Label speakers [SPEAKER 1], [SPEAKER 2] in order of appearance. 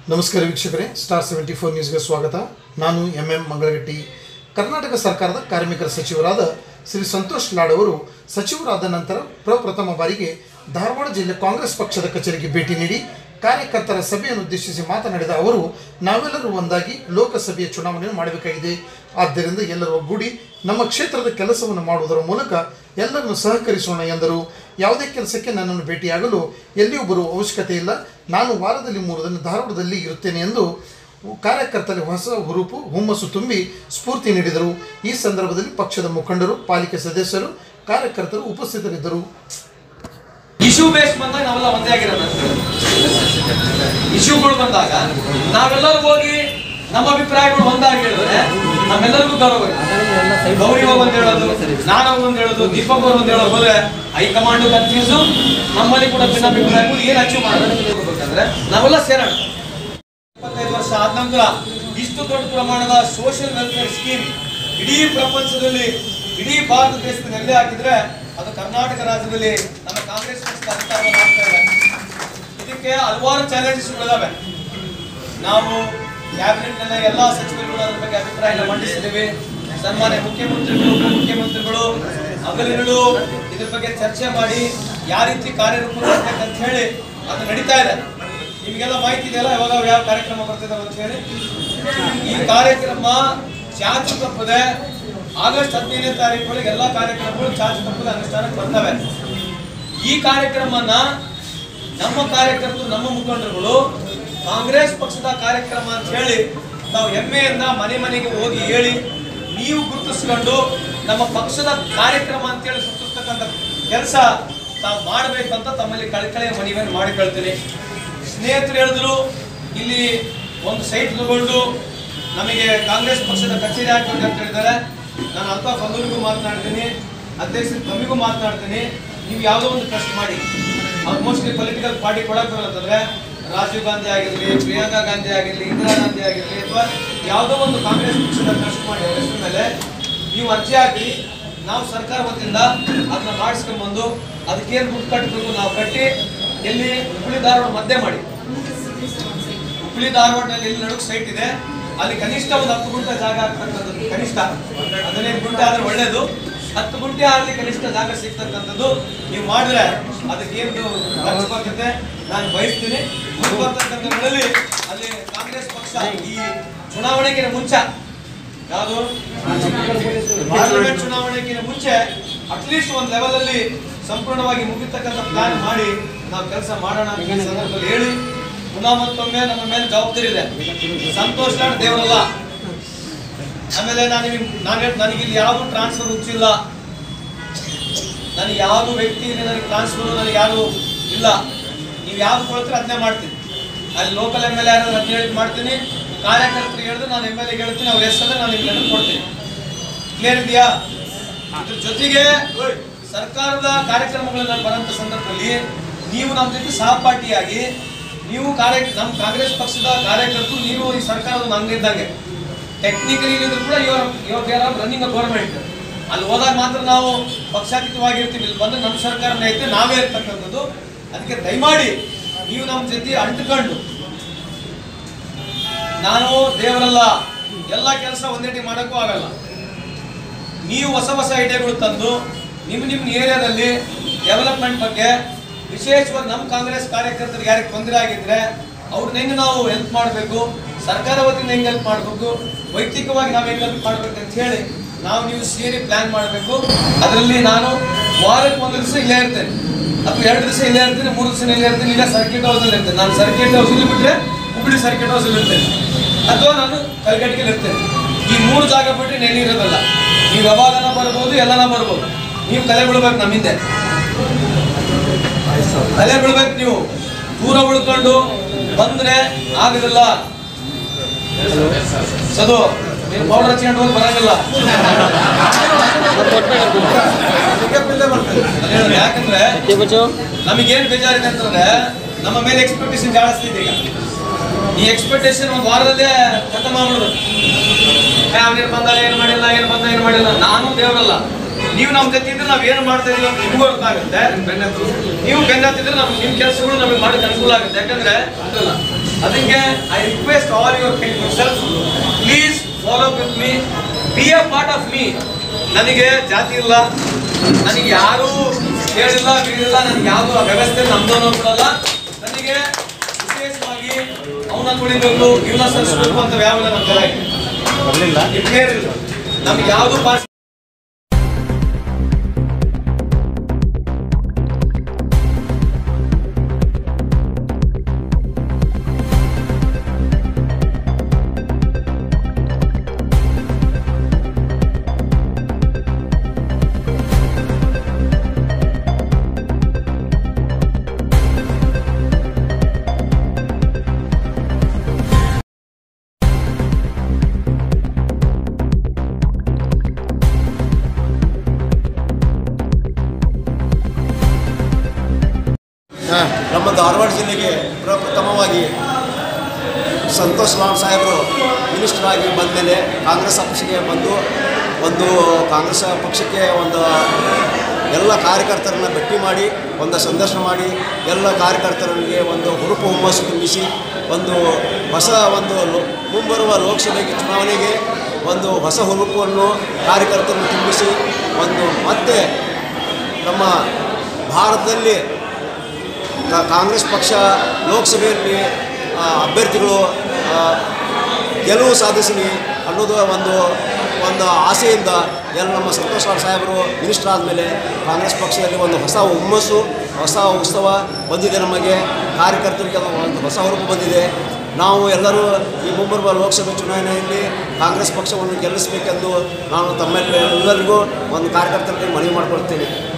[SPEAKER 1] ನಮಸ್ಕಾರ ವೀಕ್ಷಕರೇ star seventy four ನ್ಯೂಸ್ಗೆ ಸ್ವಾಗತ ನಾನು ಎಂ ಎಂ ಮಂಗಳಗಟ್ಟಿ ಕರ್ನಾಟಕ ಸರ್ಕಾರದ ಕಾರ್ಮಿಕರ ಸಚಿವರಾದ ಶ್ರೀ ಸಂತೋಷ್ ಲಾಡ್ ಅವರು ಸಚಿವರಾದ ನಂತರ ಪ್ರಪ್ರಥಮ ಬಾರಿಗೆ ಧಾರವಾಡ ಜಿಲ್ಲೆ ಕಾಂಗ್ರೆಸ್ ಪಕ್ಷದ ಕಚೇರಿಗೆ ಭೇಟಿ ನೀಡಿ ಕಾರ್ಯಕರ್ತರ ಸಭೆಯನ್ನು ಉದ್ದೇಶಿಸಿ ಮಾತನಾಡಿದ ಅವರು ನಾವೆಲ್ಲರೂ ಒಂದಾಗಿ ಲೋಕಸಭೆಯ ಚುನಾವಣೆಯನ್ನು ಮಾಡಬೇಕಾಗಿದೆ ಆದ್ದರಿಂದ ಎಲ್ಲರೂ ಒಗ್ಗೂಡಿ ನಮ್ಮ ಕ್ಷೇತ್ರದ ಕೆಲಸವನ್ನು ಮಾಡುವುದರ ಮೂಲಕ ಎಲ್ಲರನ್ನು ಸಹಕರಿಸೋಣ ಎಂದರು ಯಾವುದೇ ಕೆಲಸಕ್ಕೆ ನನ್ನನ್ನು ಭೇಟಿಯಾಗಲು ಎಲ್ಲಿಯೂ ಬರುವ ಅವಶ್ಯಕತೆ ಇಲ್ಲ ನಾನು ವಾರದಲ್ಲಿ ಮೂರು ದಿನ ಧಾರವಾಡದಲ್ಲಿ ಇರುತ್ತೇನೆ ಎಂದು ಕಾರ್ಯಕರ್ತರಿಗೆ ಹೊಸ ಹುರುಪು ಹುಮ್ಮಸ್ಸು ತುಂಬಿ ಸ್ಫೂರ್ತಿ ನೀಡಿದರು ಈ ಸಂದರ್ಭದಲ್ಲಿ ಪಕ್ಷದ ಮುಖಂಡರು ಪಾಲಿಕೆ ಸದಸ್ಯರು ಕಾರ್ಯಕರ್ತರು ಉಪಸ್ಥಿತರಿದ್ದರು
[SPEAKER 2] ಇಶ್ಯೂ ಬೇಸ್ ಬಂದಾಗ ನಾವೆಲ್ಲ ಒಂದೇ ಆಗಿರೋದು ಇಶ್ಯೂಗಳು ಬಂದಾಗ ನಾವೆಲ್ಲರೂ ಹೋಗಿ ನಮ್ಮ ಅಭಿಪ್ರಾಯಗಳು ಒಂದಾಗಿ ಹೇಳಿದ್ರೆ ನಮ್ಮೆಲ್ಲರಿಗೂ ಗೌರವ ಇದೆ. ಗೌರಿ ಹೋಗ್ ಒಂದ್ ಹೇಳೋದು ನಾನು ಒಂದ್ ಹೇಳೋದು ದೀಪಕ್ ಅವ್ರು ಒಂದ್ ಹೇಳೋದು ಹೋದ್ರೆ ಹೈಕಮಾಂಡ್ ಕನ್ಫ್ಯೂಸ್ ನಮ್ಮಲ್ಲಿ ಕೂಡ ಭಿನ್ನಾಭಿಪ್ರಾಯಗಳು ಏನ್ ಅಚೀವ್ ಮಾಡಬೇಕಂದ್ರೆ ನಾವೆಲ್ಲ ಸೇರೋಣ ಇಪ್ಪತ್ತೈದು ವರ್ಷ ಆದ ನಂತರ ಇಷ್ಟು ದೊಡ್ಡ ಪ್ರಮಾಣದ ಸೋಷಿಯಲ್ ವೆಲ್ಫೇರ್ ಸ್ಕೀಮ್ ಇಡೀ ಪ್ರಪಂಚದಲ್ಲಿ ಇಡೀ ಭಾರತ ದೇಶದಲ್ಲಿ ಎಲ್ಲೇ ಹಾಕಿದ್ರೆ ಅದು ಕರ್ನಾಟಕ ರಾಜ್ಯದಲ್ಲಿ ನಮ್ಮ ಕಾಂಗ್ರೆಸ್ ಪಕ್ಷದ ಅಧಿಕಾರವನ್ನು ಮಾಡ್ತಾ ಇದೆ ಇದಕ್ಕೆ ಹಲವಾರು ಚಾಲೆಂಜಸ್ ಇದಾವೆ ನಾವು ಕ್ಯಾಬಿನೆಟ್ ನಲ್ಲಿ ಎಲ್ಲಾ ಸಚಿವರುಗಳು ಅದ್ರ ಬಗ್ಗೆ ಅಭಿಪ್ರಾಯ ಮಂಡಿಸಿದ್ದೀವಿ ಸನ್ಮಾನ್ಯ ಮುಖ್ಯಮಂತ್ರಿಗಳು ಉಪಮುಖ್ಯಮಂತ್ರಿಗಳು ಹಗಲಿರುಳು ಇದ್ರ ಬಗ್ಗೆ ಚರ್ಚೆ ಮಾಡಿ ಯಾವ ರೀತಿ ಕಾರ್ಯರೂಪ ಅಂತ ಹೇಳಿ ಅದು ನಡೀತಾ ಇದೆ ನಿಮಗೆಲ್ಲ ಮಾಹಿತಿ ಇದೆಯಲ್ಲ ಯಾವಾಗ ಯಾವ ಕಾರ್ಯಕ್ರಮ ಬರ್ತಿದಾವೆ ಅಂತ ಹೇಳಿ ಈ ಕಾರ್ಯಕ್ರಮ ಚಾಚು ತಪ್ಪದೆ ಆಗಸ್ಟ್ ಹದಿನೈದನೇ ತಾರೀಕು ಎಲ್ಲ ಕಾರ್ಯಕ್ರಮಗಳು ಚಾಚು ತಪ್ಪದೆ ಅನುಷ್ಠಾನಕ್ಕೆ ಬರ್ತವೆ ಈ ಕಾರ್ಯಕ್ರಮನ ನಮ್ಮ ಕಾರ್ಯಕರ್ತರು ನಮ್ಮ ಮುಖಂಡರುಗಳು ಕಾಂಗ್ರೆಸ್ ಪಕ್ಷದ ಕಾರ್ಯಕ್ರಮ ಅಂತ ಹೇಳಿ ತಾವು ಹೆಮ್ಮೆಯಿಂದ ಮನೆ ಮನೆಗೆ ಹೋಗಿ ಹೇಳಿ ನೀವು ಗುರುತಿಸ್ಕೊಂಡು ನಮ್ಮ ಪಕ್ಷದ ಕಾರ್ಯಕ್ರಮ ಅಂತ ಹೇಳಿ ಗುರುತಿಸ್ತಕ್ಕಂಥ ಕೆಲಸ ತಾವು ಮಾಡಬೇಕಂತ ತಮ್ಮಲ್ಲಿ ಕಳಕಳಿಯ ಮನವಿಯನ್ನು ಮಾಡಿಕೊಳ್ತೀನಿ ಸ್ನೇಹಿತರು ಹೇಳಿದ್ರು ಇಲ್ಲಿ ಒಂದು ಸೈಟ್ ತಗೊಂಡು ನಮಗೆ ಕಾಂಗ್ರೆಸ್ ಪಕ್ಷದ ಕಚೇರಿ ಹಾಕಬೇಕು ಅಂತ ಹೇಳಿದ್ದಾರೆ ನಾನು ಅಲ್ತಾಫ್ ಫಲ್ಲೂರಿಗೂ ಮಾತನಾಡ್ತೀನಿ ಅಧ್ಯಕ್ಷರು ತಮ್ಮಿಗೂ ಮಾತನಾಡ್ತೀನಿ ನೀವು ಯಾವುದೋ ಒಂದು ಟ್ರಸ್ಟ್ ಮಾಡಿ ಮೋಸ್ಟ್ಲಿ ಪೊಲಿಟಿಕಲ್ ಪಾರ್ಟಿ ಕೊಡಕ್ಕೆ ಬರತ್ತಂದ್ರೆ ರಾಜೀವ್ ಗಾಂಧಿ ಆಗಿರಲಿ ಪ್ರಿಯಾಂಕಾ ಗಾಂಧಿ ಆಗಿರಲಿ ಇಂದಿರಾ ಗಾಂಧಿ ಆಗಿರಲಿ ಅಥವಾ ಯಾವುದೋ ಒಂದು ಕಾಂಗ್ರೆಸ್ ಪಕ್ಷದ ಟ್ರಸ್ಟ್ ಮಾಡಿ ಅವ್ರ ಹೆಸರು ಮೇಲೆ ನೀವು ಅರ್ಜಿ ಹಾಕಿ ನಾವು ಸರ್ಕಾರ ವತಿಯಿಂದ ಅದನ್ನ ಮಾಡಿಸ್ಕೊಂಡ್ಬಂದು ಅದಕ್ಕೇನು ದುಡ್ಡು ಕಟ್ಟಬೇಕು ನಾವು ಕಟ್ಟಿ ಎಲ್ಲಿ ಹುಬ್ಬಳ್ಳಿ ಧಾರವಾಡ ಮಧ್ಯೆ ಮಾಡಿ ಹುಬ್ಬಳ್ಳಿ ಧಾರವಾಡನಲ್ಲಿ ಎಲ್ಲಿ ನಡುಕ್ ಸೈಟ್ ಇದೆ ಅಲ್ಲಿ ಕನಿಷ್ಠ ಒಂದು ಹತ್ತು ಗುಂಟೆ ಜಾಗ ಆಗ್ತಕ್ಕಂಥದ್ದು ಕನಿಷ್ಠ ಹದಿನೈದು ಗುಂಟೆ ಆದ್ರೆ ಒಳ್ಳೇದು ಹತ್ತು ಗುಂಟೆ ಆಗಲಿ ಕನಿಷ್ಠ ಜಾಗ ಸಿಗ್ತಕ್ಕಂಥದ್ದು ನೀವು ಮಾಡಿದ್ರೆ ಅದಕ್ಕೆ ಏನು ಖರ್ಚು ಬರ್ತದೆ ನಾನು ಬಯಸ್ತೀನಿ ಮುಂದೆ ಬರ್ತಕ್ಕಂಥ ದಿನಗಳಲ್ಲಿ ಅಲ್ಲಿ ಕಾಂಗ್ರೆಸ್ ಪಕ್ಷ ಈ ಚುನಾವಣೆಗಿನ ಮುಂಚೆ ಯಾವುದು ಪಾರ್ಲಿಮೆಂಟ್ ಚುನಾವಣೆಗಿನ ಮುಂಚೆ ಅಟ್ಲೀಸ್ಟ್ ಒಂದು ಲೆವೆಲ್ ಅಲ್ಲಿ ಸಂಪೂರ್ಣವಾಗಿ ಮುಗಿತಕ್ಕಂಥ ಪ್ಲಾನ್ ಮಾಡಿ ನಾವು ಕೆಲಸ ಮಾಡೋಣ ಅಂತ ಈ ಸಂದರ್ಭದಲ್ಲಿ ಹೇಳಿ ಪುನಃ ಮತ್ತೊಮ್ಮೆ ನಮ್ಮ ಮೇಲೆ ಜವಾಬ್ದಾರಿ ಇದೆ ಸಂತೋಷ್ ಲಾಡ್ ದೇವರಲ್ಲ ಆಮೇಲೆ ನಾನು ನಿಮಗೆ ನಾನು ಹೇಳ್- ನನಗೆ ಇಲ್ಲಿ ಯಾವುದು ಟ್ರಾನ್ಸ್ಫರ್ ಹುಚ್ಚಿಲ್ಲ ನನಗೆ ಯಾವುದು ವ್ಯಕ್ತಿ ನನಗೆ ಟ್ರಾನ್ಸ್ಫರ್ ನನಗೆ ಯಾರು ಇಲ್ಲ ನೀವು ಯಾವ್ದು ಕೊಡ್ತೀರ ಅದನ್ನೇ ಮಾಡ್ತೀನಿ ಅಲ್ಲಿ ಲೋಕಲ್ ಎಮ್ ಎಲ್ ಎ ಯಾರು ಹದಿನೇಳು ಮಾಡ್ತೀನಿ ಕಾರ್ಯಕರ್ತರಿಗೆ ಹೇಳಿದ್ರೆ ನಾನು ಎಮ್ ಎಲ್ ಎ ಹೇಳ್ತೀನಿ ಅವ್ರ ಹೆಸರಲ್ಲೇ ನಾನು ಇಲ್ಲಿ ಕೊಡ್ತೀನಿ ಕ್ಲಿಯರ್ ಇದೆಯಾ ಇದ್ರ ಜೊತೆಗೆ ಸರ್ಕಾರದ ಕಾರ್ಯಕ್ರಮಗಳನ್ನ ಬರೋಂಥ ಸಂದರ್ಭದಲ್ಲಿ ನೀವು ನಮ್ಮ ಜೊತೆ ಸಹಪಾಠಿಯಾಗಿ ನೀವು ಕಾರ್ಯ ನಮ್ಮ ಕಾಂಗ್ರೆಸ್ ಪಕ್ಷದ ಕಾರ್ಯಕರ್ತರು ನೀವು ಈ ಸರ್ಕಾರದ ಒಂದು ಅಂಗ ಇದ್ದಂಗೆ ಟೆಕ್ನಿಕಲಿ ಇಲ್ಲಿದ್ರು ಕೂಡ ಇವರು ಇವಾಗ they are running a government ಅಲ್ಲಿ ಹೋದಾಗ ಮಾತ್ರ ನಾವು ಪಕ್ಷಾತೀತವಾಗಿರ್ತೀವಿ ಇಲ್ಲಿ ಬಂದು ನಮ್ಮ ಸರ್ಕಾರನೇ ಐತೆ ನಾವೇ ಇರ್ತಕ್ಕಂಥದ್ದು ಅದಕ್ಕೆ ದಯಮಾಡಿ ನೀವು ನಮ್ಮ ಜೊತೆ ಅಂಟ್ಕೊಂಡು ನಾನು ದೇವರಲ್ಲ ಎಲ್ಲ ಕೆಲಸ ಒಂದೇಟಿ ಮಾಡೋಕ್ಕೂ ಆಗಲ್ಲ ನೀವು ಹೊಸ ಹೊಸ ಐಡಿಯಾಗಳು ತಂದು ನಿಮ್ಮ ನಿಮ್ಮ ಏರಿಯಾದಲ್ಲಿ ಡೆವಲಪ್ಮೆಂಟ್ ಬಗ್ಗೆ ವಿಶೇಷವಾಗಿ ನಮ್ಮ ಕಾಂಗ್ರೆಸ್ ಕಾರ್ಯಕರ್ತರಿಗೆ ಯಾರಿಗೆ ತೊಂದರೆ ಆಗಿದ್ರೆ ಅವ್ರನ್ನ ಹೆಂಗೆ ನಾವು ಹೆಲ್ಪ್ ಮಾಡಬೇಕು ಸರ್ಕಾರ ವತಿಯಿಂದ ಹೆಂಗೆ ಹೆಲ್ಪ್ ಮಾಡಬೇಕು ವೈಯಕ್ತಿಕವಾಗಿ ನಾವು ಹೆಂಗೆ ಹೆಲ್ಪ್ ಮಾಡಬೇಕು ಅಂತ ಹೇಳಿ ನಾವು ನೀವು ಸೇರಿ ಪ್ಲಾನ್ ಮಾಡಬೇಕು ಅದರಲ್ಲಿ ನಾನು ವಾರಕ್ಕೆ ಒಂದು ದಿವಸ ಇಲ್ಲೇ ಇರ್ತೇನೆ ಅಥವಾ ಎರಡು ದಿವಸ ಇಲ್ಲೇ ಇರ್ತೀನಿ ಮೂರು ದಿವಸ ಇಲ್ಲೇ ಇರ್ತೀನಿ ಇಲ್ಲ ಸರ್ಕಿಟ್ ಹೌಸಲ್ಲಿ ಇರ್ತೇನೆ ನಾನು ಸರ್ಕಿಟ್ ಹೌಸಲ್ಲಿ ಬಿಟ್ಟರೆ ಹುಬ್ಬಳ್ಳಿ ಸರ್ಕಿಟ್ ಹೌಸಲ್ಲಿ ಇರ್ತೇನೆ ಅಥವಾ ನಾನು ಕಲ್ಗಟ್ಟಿಗೆಲ್ಲಿ ಇರ್ತೇನೆ ಈ ಮೂರು ಜಾಗ ಬಿಟ್ಟರೆ ನೆಲೆ ಇರೋದಲ್ಲ ನೀವು ಯಾವಾಗನ ಬರ್ಬೋದು ಎಲ್ಲನ ಬರ್ಬೋದು ನೀವು ಕಲೆ ಬಿಡ್ಬೇಕು ನಮ್ಮಿಂದೆ ಕಲೆ ಬಿಡ್ಬೇಕು ನೀವು ದೂರ ಉಳ್ಕೊಂಡು ಬಂದ್ರೆ ಆಗುದಿಲ್ಲ ಸದು ನೀವು ಪೌಡರ್ ಹಚ್ಕೊಂಡು ಹೋಗಿ ಬರಂಗಿಲ್ಲ ಅದ್ ಹೇಳೋದು ಯಾಕಂದ್ರೆ ನಮಗೇನ್ ಬೇಜಾರಿದೆ ಅಂತಂದ್ರೆ ನಮ್ಮ ಮೇಲೆ ಎಕ್ಸ್ಪೆಕ್ಟೇಷನ್ ಜಾಸ್ತಿ ಇದೆ ಈಗ ಈ ಎಕ್ಸ್ಪೆಕ್ಟೇಷನ್ ಒಂದು ವಾರದಲ್ಲೇ ಖತಮ್ ಆಗ್ಬಿಡೋದು ಅವನೇನು ಬಂದ ಏನು ಮಾಡಿಲ್ಲ ಏನು ಬಂದ ಏನು ಮಾಡಿಲ್ಲ ನಾನು ದೇವರಲ್ಲ ನೀವು ನಮ್ಮ ಜೊತೆ ಇದ್ರೆ ನಾವ್ ಏನು ಮಾಡ್ತಾ ಇದೀವಿ ಅಂತ ನಿಮಗೂ ಅರ್ಥ ಆಗುತ್ತೆ ನೀವು ಬೆನ್ನತ್ತಿದ್ರೆ ನಮ್ಗೆ ನಿಮ್ಮ ಕೆಲಸಗಳು ನಮಗೆ ಮಾಡೋಕೆ ಅನುಕೂಲ ಆಗುತ್ತೆ ಯಾಕಂದ್ರೆ ಅದಲ್ಲ ಅದಕ್ಕೆ I request all your self please follow with me be a part of me ನನಗೆ ಜಾತಿ ಇಲ್ಲ ನನಗೆ ಯಾರೂ ಕೇಳಿಲ್ಲ ಬೀಳಿಲ್ಲ ನನಗೆ ಯಾವುದು ಆ ವ್ಯವಸ್ಥೆ ನಮ್ದು ಕೊಡಲ್ಲ ನನಗೆ ವಿಶೇಷವಾಗಿ ಅವನ ತುಳಿಬೇಕು ಇವನ ಸರಿಸಬೇಕು ಅಂತ ಯಾವ ನಮ್ಮ ತಲೆ
[SPEAKER 3] ಬರಲಿಲ್ಲ
[SPEAKER 2] ನಮ್ಗೆ ಯಾವುದು ಪಾಸ್
[SPEAKER 4] ನಮ್ಮ ಧಾರವಾಡ ಜಿಲ್ಲೆಗೆ ಪ್ರಪ್ರಥಮವಾಗಿ ಸಂತೋಷ್ ಲಾಡ್ ಸಾಹೇಬರು ಮಿನಿಸ್ಟರ್ ಆಗಿ ಬಂದ ಮೇಲೆ ಕಾಂಗ್ರೆಸ್ ಪಕ್ಷಕ್ಕೆ ಬಂದು ಒಂದು ಕಾಂಗ್ರೆಸ್ ಪಕ್ಷಕ್ಕೆ ಒಂದು ಎಲ್ಲ ಕಾರ್ಯಕರ್ತರನ್ನ ಭೇಟಿ ಮಾಡಿ ಒಂದು ಸಂದರ್ಶನ ಮಾಡಿ ಎಲ್ಲ ಕಾರ್ಯಕರ್ತರಿಗೆ ಒಂದು ಹುರುಪು ಹುಮ್ಮಸ್ಸು ತುಂಬಿಸಿ ಒಂದು ಹೊಸ ಒಂದು ಲೋ- ಮುಂಬರುವ ಲೋಕಸಭೆಗೆ ಚುನಾವಣೆಗೆ ಒಂದು ಹೊಸ ಹುರುಪನ್ನು ಕಾರ್ಯಕರ್ತರನ್ನು ತುಂಬಿಸಿ ಒಂದು ಮತ್ತೆ ನಮ್ಮ ಭಾರತದಲ್ಲಿ ಕಾ- ಕಾಂಗ್ರೆಸ್ ಪಕ್ಷ ಲೋಕಸಭೆಯಲ್ಲಿ ಆ, ಅಭ್ಯರ್ಥಿಗಳು ಆ, ಗೆಲುವು ಸಾಧಿಸಲಿ ಅನ್ನೋದು ಒಂದು ಒಂದು ಆಸೆಯಿಂದ ಎಲ್ಲ ನಮ್ಮ ಸಂತೋಷ್ ಲಾಡ್ ಸಾಹೇಬರು ಮಿನಿಸ್ಟರ್ ಆದಮೇಲೆ ಕಾಂಗ್ರೆಸ್ ಪಕ್ಷದಲ್ಲಿ ಒಂದು ಹೊಸ ಹುಮ್ಮಸ್ಸು ಹೊಸ ಉತ್ಸವ ಬಂದಿದೆ ನಮಗೆ ಕಾರ್ಯಕರ್ತರಿಗೆ ಅದು ಒಂದು ಹೊಸ ಹುರುಪು ಬಂದಿದೆ ನಾವು ಎಲ್ಲರೂ ಈ ಮುಂಬರುವ ಲೋಕಸಭೆ ಚುನಾವಣೆಯಲ್ಲಿ ಕಾಂಗ್ರೆಸ್ ಪಕ್ಷವನ್ನು ಗೆಲ್ಲಿಸಬೇಕೆಂದು ನಾನು ತಮ್ಮೆಲ್ಲ ಎಲ್ಲರಿಗೂ ಒಂದು ಕಾರ್ಯಕರ್ತರಿಗೆ ಮನವಿ ಮಾಡಿಕೊಳ್ತೇನೆ